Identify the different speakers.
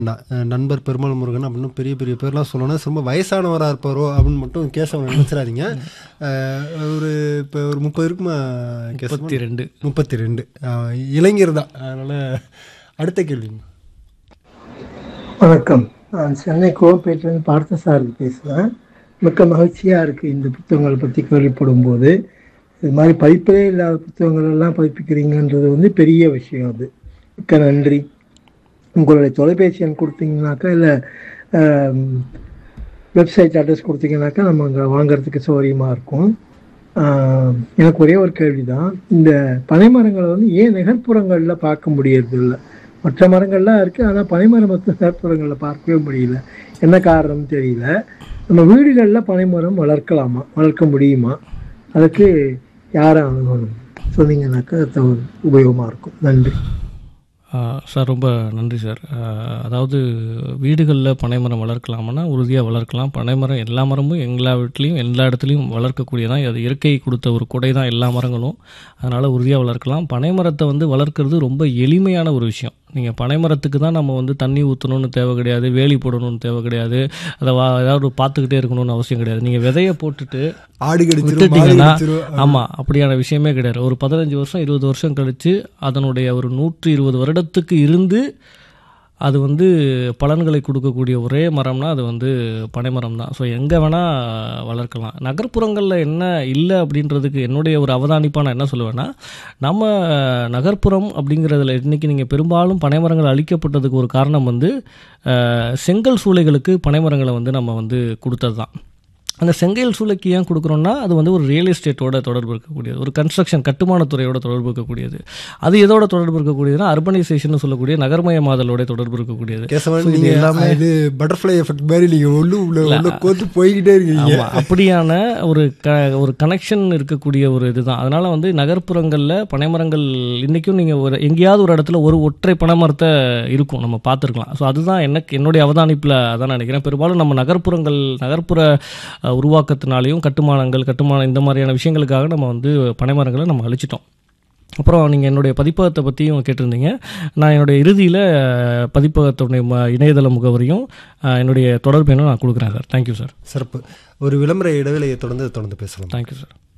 Speaker 1: ந- நண்பர் பெருமாள் முருகன் அப்படின்னு பெரிய பெரிய பேர்லாம் சொல்லணும் ரொம்ப வயசானவராக இருப்பாரோ அப்படின்னு மட்டும் கேசவன் நினச்சிடாதீங்க ஒரு இப்போ ஒரு முப்பது இருக்குமா கேசவன்
Speaker 2: முப்பத்தி ரெண்டு
Speaker 1: முப்பத்தி ரெண்டு இளைஞர் தான் அதனால் அடுத்த கேள்வி
Speaker 3: வணக்கம் நான் சென்னை கோவப்பேட்டிலேருந்து பார்த்தசாரதி பேசுகிறேன் மிக்க மகிழ்ச்சியாக இருக்குது இந்த புத்தகங்களை பற்றி கேள்விப்படும் போது இது மாதிரி பதிப்பே இல்லாத புத்தகங்கள் எல்லாம் பதிப்பிக்கிறீங்கன்றது வந்து பெரிய விஷயம் அது மிக்க நன்றி உங்களுடைய தொலைபேசி எண் கொடுத்தீங்கன்னாக்கா இல்லை வெப்சைட் அட்ரஸ் கொடுத்தீங்கன்னாக்கா நம்ம அங்கே வாங்குறதுக்கு சௌகரியமாக இருக்கும் ஆஹ், எனக்கு ஒரே ஒரு கேள்வி தான் இந்த பனைமரங்களை வந்து ஏன் நகர்ப்புறங்களில் பார்க்க முடியறது இல்லை மற்ற மரங்கள்லாம் இருக்குது ஆனால் பனைமரம் மற்ற நகர்ப்புறங்களில் பார்க்கவே முடியல என்ன காரணம் தெரியல நம்ம வீடுகளில் பனைமரம் வளர்க்கலாமா வளர்க்க முடியுமா அதுக்கு யாரை அணுகணும் சொன்னீங்கன்னாக்கா அது ஒரு உபயோகமாக இருக்கும் நன்றி
Speaker 2: ஆஹ் சார் ரொம்ப நன்றி சார் ஆஹ் அதாவது வீடுகளில் பனைமரம் வளர்க்கலாம்னா உறுதியாக வளர்க்கலாம் பனைமரம் எல்லா மரமும் எல்லா வீட்லேயும் எல்லா இடத்துலையும் வளர்க்கக்கூடியதான் அது இயற்கை கொடுத்த ஒரு கொடை தான் எல்லா மரங்களும் அதனால் உறுதியாக வளர்க்கலாம் பனைமரத்தை வந்து வளர்க்குறது ரொம்ப எளிமையான ஒரு விஷயம் நீங்கள் பனைமரத்துக்கு தான் நம்ம வந்து தண்ணி ஊற்றணும்னு தேவை கிடையாது வேலி போடணும்னு தேவை கிடையாது அதை வா ஏதாவது பார்த்துக்கிட்டே இருக்கணும்னு அவசியம் கிடையாது நீங்கள் விதையை போட்டுட்டு
Speaker 1: ஆடு கடிச்சிரும் மாடு
Speaker 2: விட்டுட்டீங்கன்னா
Speaker 1: கடிச்சிரும்
Speaker 2: ஆமாம் அப்படியான விஷயமே கிடையாது ஒரு பதினஞ்சு வருஷம் இருபது வருஷம் கழித்து அதனுடைய ஒரு நூற்றி இருபது வருடத்துக்கு இருந்து அது வந்து பலன்களை கொடுக்கக்கூடிய ஒரே மரம்னா அது வந்து பனைமரம் தான் ஸோ எங்கே வேணால் வளர்க்கலாம் நகர்ப்புறங்களில் என்ன இல்லை அப்படின்றதுக்கு என்னுடைய ஒரு அவதானிப்பாக நான் என்ன சொல்லுவேன்னா நம்ம நகர்ப்புறம் அப்படிங்கிறதுல இன்றைக்கி நீங்கள் பெரும்பாலும் பனைமரங்கள் அழிக்கப்பட்டதுக்கு ஒரு காரணம் வந்து அஹ், செங்கல் சூளைகளுக்கு பனைமரங்களை வந்து நம்ம வந்து கொடுத்தது தான் அந்த செங்கல் சூளைக்கு ஏன் கொடுக்குறோம்னா அது வந்து ஒரு ரியல் எஸ்டேட்டோட தொடர்பு இருக்கக்கூடியது ஒரு கன்ஸ்ட்ரக்ஷன் கட்டுமானத்துறையோட தொடர்பு இருக்கக்கூடியது அது எதோட தொடர்பு இருக்கக்கூடியதுன்னா அர்பனைசேஷன் சொல்லக்கூடிய நகர்மயமாதலோட தொடர்பு இருக்கக்கூடியது
Speaker 1: கேசவன்
Speaker 2: So, இது
Speaker 1: நீங்க
Speaker 2: எல்லாமே-
Speaker 1: இது பட்டர்ஃப்ளை எஃபெக்ட் மாதிரி நீங்க உள்ளு உள்ள உள்ள கோத்து போய்கிட்டே இருக்கீங்க
Speaker 2: ஆமா அப்படியான ஒரு க ஒரு கனெக்ஷன் இருக்கக்கூடிய ஒரு இதுதான் அதனால வந்து நகர்ப்புறங்களில் பனைமரங்கள் இன்றைக்கும் நீங்கள் ஒரு எங்கேயாவது ஒரு இடத்துல ஒரு ஒற்றை பனைமரத்தை இருக்கும் நம்ம பார்த்துருக்கலாம் ஸோ அதுதான் எனக்கு என்னுடைய அவதானிப்பில் அதான் நினைக்கிறேன் பெரும்பாலும் நம்ம நகர்ப்புறங்கள் நகர்ப்புற அஹ், உருவாக்கத்தினாலையும் கட்டுமானங்கள் கட்டுமானம் இந்த மாதிரியான விஷயங்களுக்காக நம்ம வந்து பனைமரங்களை நம்ம அழிச்சிட்டோம் அப்புறம் நீங்கள் என்னுடைய பதிப்பகத்தை பற்றியும் கேட்டிருந்தீங்க நான் என்னுடைய இறுதியில் பதிப்பகத்துடைய ம- இணையதள முகவரியும் அஹ், என்னுடைய தொடர்பு எண்ணும் நான் கொடுக்குறேன் சார் தேங்க்யூ சார்
Speaker 1: சிறப்பு ஒரு விளம்பர இடைவேளையை தொடர்ந்து தொடர்ந்து பேசலாம்
Speaker 2: தேங்க்யூ சார்